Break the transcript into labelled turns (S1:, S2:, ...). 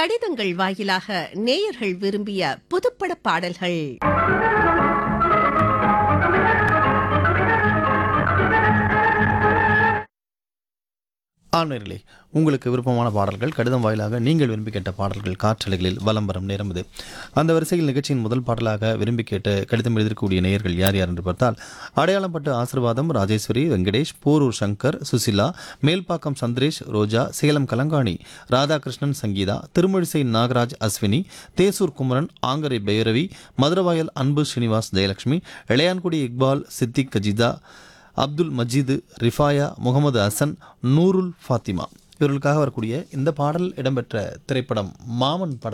S1: கடிதங்கள் வாயிலாக நேயர்கள் விரும்பிய புதுப்பட பாடல்கள்
S2: ஆன்மீர்களே உங்களுக்கு விருப்பமான பாடல்கள் கடிதம் வாயிலாக நீங்கள் விரும்பி கேட்ட பாடல்கள் காற்றலைகளில் வலம் வரும் நேரம் இது அந்த வரிசையில் நிகழ்ச்சியின் முதல் பாடலாக விரும்பி கேட்டு கடிதம் எழுதியிருக்கக்கூடிய நேயர்கள் யார் யார் என்று பார்த்தால் அடையாளம்பட்டு ஆசிர்வாதம் ராஜேஸ்வரி வெங்கடேஷ் போரூர் சங்கர் சுசிலா மேல்பாக்கம் சந்திரேஷ் ரோஜா சேலம் கலங்காணி ராதாகிருஷ்ணன் சங்கீதா திருமழிசை நாகராஜ் அஸ்வினி தேசூர் குமரன் ஆங்கரை பைரவி மதுரவாயல் அன்பு ஸ்ரீனிவாஸ் ஜெயலட்சுமி இளையான்குடி இக்பால் சித்திக் கஜிதா அப்துல் மஜீது ரிஃபாயா முகமது ஹசன் நூருல் ஃபாத்திமா இவர்களுக்காக வரக்கூடிய இந்த பாடல் இடம்பெற்ற திரைப்படம் மாமன் படத்தில்